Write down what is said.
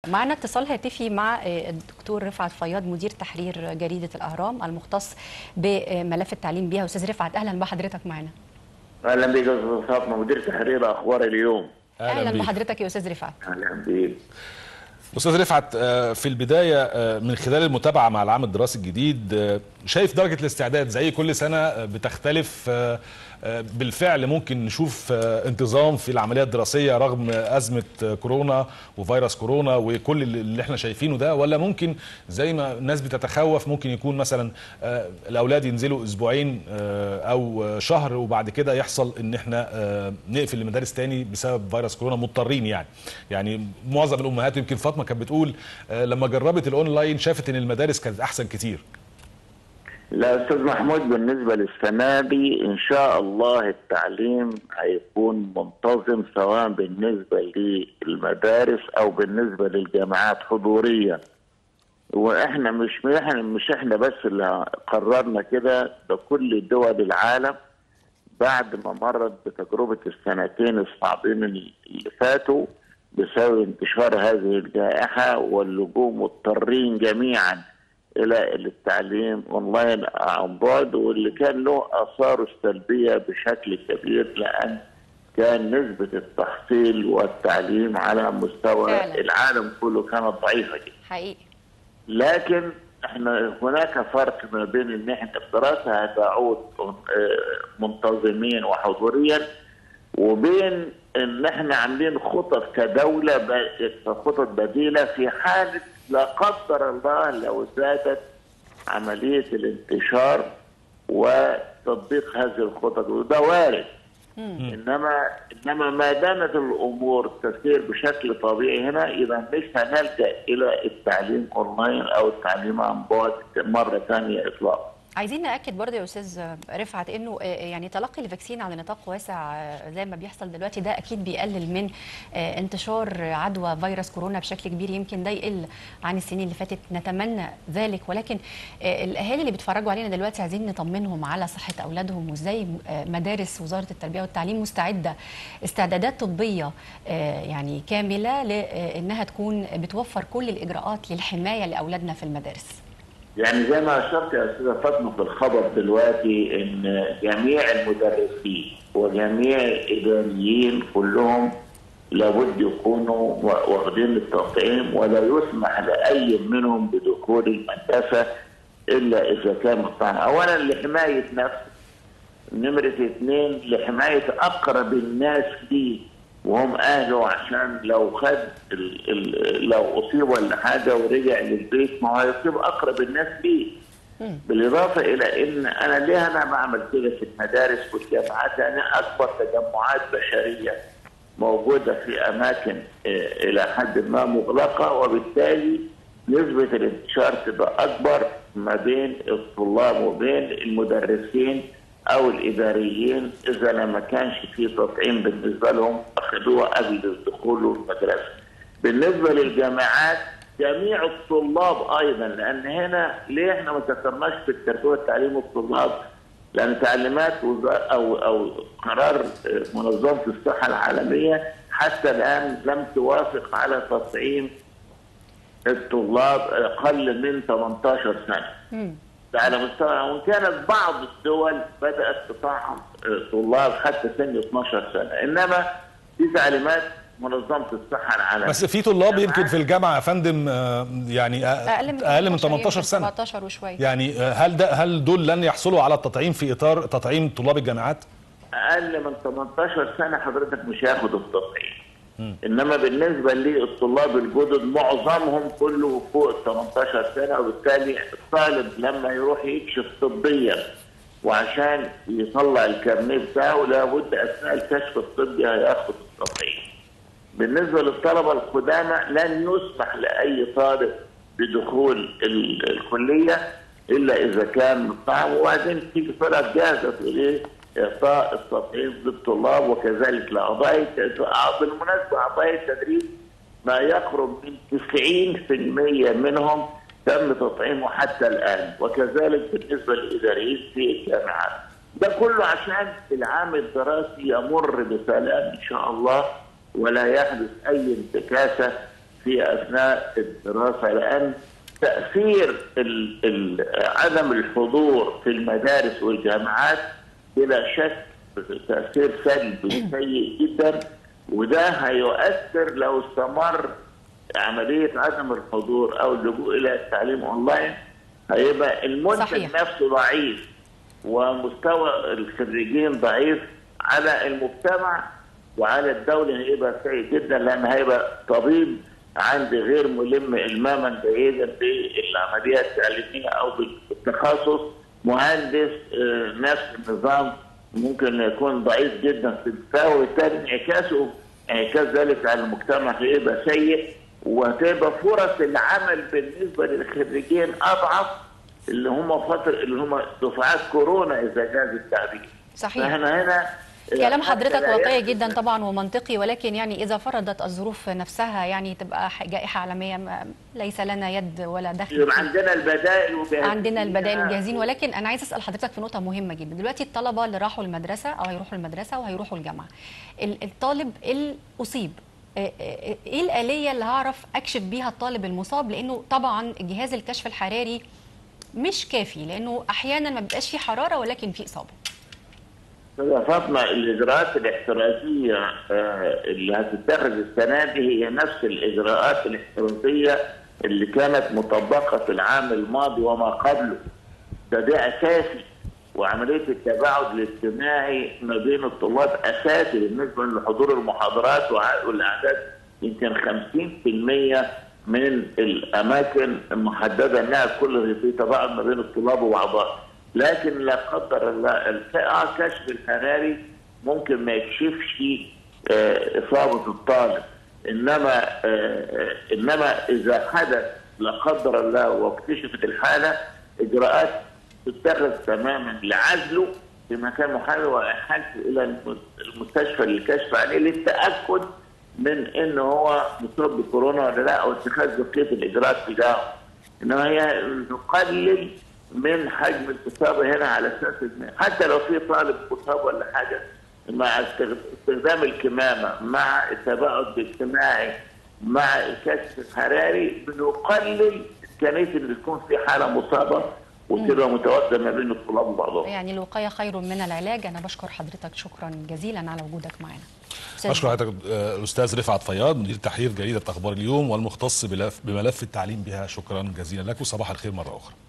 معنا اتصال هاتفي مع الدكتور رفعت فياض مدير تحرير جريده الاهرام المختص بملف التعليم بيها استاذ رفعت اهلا بحضرتك معنا اهلا بك يا استاذ فاطمه مدير تحرير اخبار اليوم اهلا, أهلا بحضرتك يا استاذ رفعت اهلا بك استاذ رفعت في البدايه من خلال المتابعه مع العام الدراسي الجديد شايف درجه الاستعداد زي كل سنه بتختلف بالفعل ممكن نشوف انتظام في العمليه الدراسيه رغم ازمه كورونا وفيروس كورونا وكل اللي احنا شايفينه ده ولا ممكن زي ما الناس بتتخوف ممكن يكون مثلا الاولاد ينزلوا اسبوعين او شهر وبعد كده يحصل ان احنا نقفل المدارس تاني بسبب فيروس كورونا مضطرين يعني يعني معظم الامهات يمكن فاطمه كانت بتقول لما جربت الاونلاين شافت ان المدارس كانت احسن كتير لا استاذ محمود بالنسبه للسنه دي ان شاء الله التعليم هيكون منتظم سواء بالنسبه للمدارس او بالنسبه للجامعات حضوريا واحنا مش احنا مش احنا بس اللي قررنا كده ده كل دول العالم بعد ما مرت بتجربه السنتين الصعبين اللي فاتوا بسبب انتشار هذه الجائحه واللجوء مضطرين جميعا الى التعليم اونلاين عن بعد واللي كان له اثاره السلبيه بشكل كبير لان كان نسبه التحصيل والتعليم على مستوى فعلا. العالم كله كانت ضعيفه جدا. حقيقي لكن احنا هناك فرق ما بين ان احنا الدراسه هتعود منتظمين وحضوريا وبين ان احنا عاملين خطط كدوله خطط بديله في حاله لا قدر الله لو زادت عمليه الانتشار وتطبيق هذه الخطط وده وارد انما انما ما دامت الامور تسير بشكل طبيعي هنا اذا مش هنلجا الى التعليم اونلاين او التعليم عن بعد مره ثانيه اطلاقا. عايزين ناكد برضه يا استاذ رفعت انه يعني تلقي الفاكسين على نطاق واسع زي ما بيحصل دلوقتي ده اكيد بيقلل من انتشار عدوى فيروس كورونا بشكل كبير يمكن ده يقل عن السنين اللي فاتت نتمنى ذلك ولكن الاهالي اللي بيتفرجوا علينا دلوقتي عايزين نطمنهم على صحه اولادهم وازاي مدارس وزاره التربيه والتعليم مستعده استعدادات طبيه يعني كامله لانها تكون بتوفر كل الاجراءات للحمايه لاولادنا في المدارس. يعني زي ما اشرت يا استاذه فاطمه في الخبر دلوقتي ان جميع المدرسين وجميع الاداريين كلهم لابد يكونوا واخدين التطعيم ولا يسمح لاي منهم بدخول المدرسه الا اذا كان مقطع اولا لحمايه نفسه نمره اثنين لحمايه اقرب الناس ليه وهم اهله عشان لو خد ال ال لو اصيب ولا حاجه ورجع للبيت ما هو هيصيب اقرب الناس ليه. بالاضافه الى ان انا ليه انا بعمل كده في المدارس والجامعات لان اكبر تجمعات بشريه موجوده في اماكن الى حد ما مغلقه وبالتالي نسبه الانتشار تبقى اكبر ما بين الطلاب وبين المدرسين او الاداريين اذا لما كانش في تطعيم بالنسبه لهم اخذوه قبل الدخول المدرسه. بالنسبه للجامعات جميع الطلاب ايضا لان هنا ليه احنا ما ذكرناش في التربيه والتعليم الطلاب؟ لان تعليمات او او قرار منظمه الصحه العالميه حتى الان لم توافق على تطعيم الطلاب اقل من 18 سنه. على مستوى وان كانت بعض الدول بدات تطعم طلاب حتى سن 12 سنه انما في تعليمات منظمه الصحه العالميه بس في طلاب يمكن في الجامعه يا فندم يعني اقل من اقل من 18 سنه 17 وشويه يعني هل ده هل دول لن يحصلوا على التطعيم في اطار تطعيم طلاب الجامعات؟ اقل من 18 سنه حضرتك مش هياخد التطعيم انما بالنسبه للطلاب الجدد معظمهم كله فوق 18 سنه وبالتالي الطالب لما يروح يكشف طبيا وعشان يطلع الكارنيه بتاعه لابد اثناء الكشف الطبي هياخد التطعيم. بالنسبه للطلبه القدامى لن يسمح لاي طالب بدخول الكليه الا اذا كان مطعم وبعدين في فرق جاهزه في اعطاء التطعيم للطلاب وكذلك لاعضاء بالمناسبه اعضاء التدريب ما يقرب من 90% منهم تم تطعيمه حتى الان وكذلك بالنسبه للاداريين في الجامعات. ده كله عشان العام الدراسي يمر بسلام ان شاء الله ولا يحدث اي انتكاسه في اثناء الدراسه لان تاثير ال ال عدم الحضور في المدارس والجامعات بلا شك تاثير سلبي سيء جدا وده هيؤثر لو استمر عمليه عدم الحضور او اللجوء الى التعليم اونلاين هيبقى المنتج صحيح. نفسه ضعيف ومستوى الخريجين ضعيف على المجتمع وعلى الدوله هيبقى سيء جدا لان هيبقى طبيب عندي غير ملم الماما جيدا بالعمليه التعليميه او بالتخصص مهندس آه، نفس النظام ممكن يكون ضعيف جدا في الدفاع وبالتالي انعكاسه انعكاس ذلك على المجتمع هيبقى سيء وهتبقى فرص العمل بالنسبه للخريجين اضعف اللي هم فتره اللي هم دفعات كورونا اذا جاز التعبير صحيح فاحنا هنا كلام حتى حضرتك لا واقعي يحدث جدا طبعا ومنطقي ولكن يعني اذا فرضت الظروف نفسها يعني تبقى ح- جائحه عالميه ما- ليس لنا يد ولا دخل يبقى فيه. عندنا البدائل وجاهزين عندنا البدائل ليها. وجاهزين ولكن انا عايز اسال حضرتك في نقطه مهمه جدا دلوقتي الطلبه اللي راحوا المدرسه او هيروحوا المدرسه وهيروحوا الجامعه ال- الطالب اللي اصيب آه، آه، ايه الاليه اللي هعرف اكشف بيها الطالب المصاب لانه طبعا جهاز الكشف الحراري مش كافي لانه احيانا ما بيبقاش فيه حراره ولكن فيه اصابه استاذة فاطمه الاجراءات الاحترازيه آه، اللي هتتخذ السنه دي هي نفس الاجراءات الاحترازيه اللي كانت مطبقه في العام الماضي وما قبله ده ده اساسي وعمليه التباعد الاجتماعي ما بين الطلاب اساسي بالنسبه لحضور المحاضرات وع- والاعداد يمكن 50% من الاماكن المحدده انها كل في تباعد ما بين الطلاب وبعضها لكن لا قدر الله الفئه كشف الحراري ممكن ما يكشفش آه، اصابه الطالب انما آه، آه، انما اذا حدث لا قدر الله واكتشفت الحاله اجراءات تتخذ تماما لعزله في مكان محدد واحالته الى الم- المستشفى للكشف عليه للتاكد من ان هو مصاب بكورونا ولا لا او اتخاذ بقيه الاجراءات تجاهه. انما هي نقلل من حجم الاصابه هنا على اساس ان حتى لو في طالب مصاب ولا حاجه مع استخ- استخدام الكمامه مع التباعد الاجتماعي مع الكشف الحراري بنقلل امكانيه ان يكون في حاله مصابه وتبقى متواجده ما بين الطلاب وبعضهم. يعني الوقايه خير من العلاج انا بشكر حضرتك شكرا جزيلا على وجودك معنا أستاذ اشكر حضرتك آه، الاستاذ رفعت فياض مدير تحرير جريده اخبار اليوم والمختص بلف- بملف التعليم بها شكرا جزيلا لك وصباح الخير مره اخرى